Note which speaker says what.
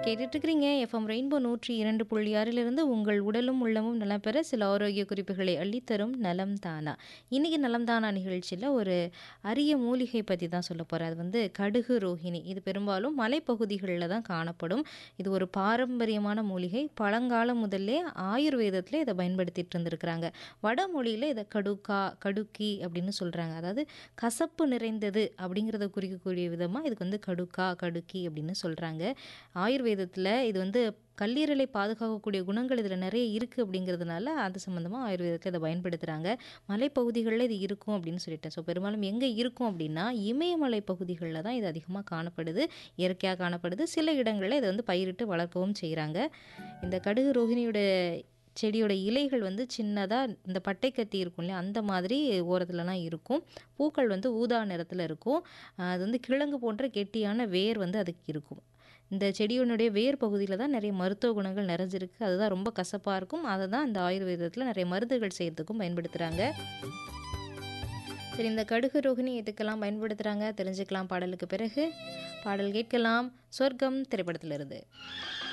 Speaker 1: கேட்டுட்டு இருக்கிறீங்க FM rainbow நூற்றி இரண்டு புள்ளி ஆறிலிருந்து உங்கள் உடலும் உள்ளமும் நலம் பெற சில ஆரோக்கிய குறிப்புகளை அள்ளித்தரும் நலம் தானா இன்னைக்கு நலம் தானா நிகழ்ச்சியில் ஒரு அரிய மூலிகை பற்றி தான் சொல்ல போகிறேன் அது வந்து கடுகு ரோஹிணி இது பெரும்பாலும் மலைப்பகுதிகளில் தான் காணப்படும் இது ஒரு பாரம்பரியமான மூலிகை பழங்காலம் முதல்லே ஆயுர்வேதத்தில் இதை பயன்படுத்திட்டு இருந்திருக்கிறாங்க வடமொழியில் இதை கடுக்கா கடுக்கி அப்படின்னு சொல்கிறாங்க அதாவது கசப்பு நிறைந்தது அப்படிங்கிறத குறிக்கக்கூடிய விதமாக இதுக்கு வந்து கடுக்கா கடுக்கி அப்படின்னு சொல்கிறாங்க ஆயுர்வேதத்தில் இது வந்து கல்லீரலை பாதுகாக்கக்கூடிய குணங்கள் இதில் நிறைய இருக்குது அப்படிங்கிறதுனால அது சம்மந்தமாக ஆயுர்வேதத்தில் இதை பயன்படுத்துகிறாங்க மலைப்பகுதிகளில் இது இருக்கும் அப்படின்னு சொல்லிட்டேன் ஸோ பெரும்பாலும் எங்கே இருக்கும் அப்படின்னா இமயமலை பகுதிகளில் தான் இது அதிகமாக காணப்படுது இயற்கையாக காணப்படுது சில இடங்களில் இதை வந்து பயிரிட்டு வளர்க்கவும் செய்கிறாங்க இந்த கடுகு ரோகிணியோட செடியோட இலைகள் வந்து சின்னதாக இந்த பட்டை கத்தி இருக்கும் இல்லையா அந்த மாதிரி ஓரத்துலலாம் இருக்கும் பூக்கள் வந்து ஊதா நிறத்தில் இருக்கும் அது வந்து கிழங்கு போன்ற கெட்டியான வேர் வந்து அதுக்கு இருக்கும் இந்த செடியோனுடைய வேர் பகுதியில் தான் நிறைய மருத்துவ குணங்கள் நிறைஞ்சிருக்கு அதுதான் ரொம்ப கசப்பாக இருக்கும் அதை தான் இந்த ஆயுர்வேதத்தில் நிறைய மருந்துகள் செய்கிறதுக்கும் பயன்படுத்துகிறாங்க சரி இந்த கடுகு ரோகிணி எதுக்கெல்லாம் பயன்படுத்துகிறாங்க தெரிஞ்சுக்கலாம் பாடலுக்கு பிறகு பாடல் கேட்கலாம் சொர்க்கம் திரைப்படத்திலிருந்து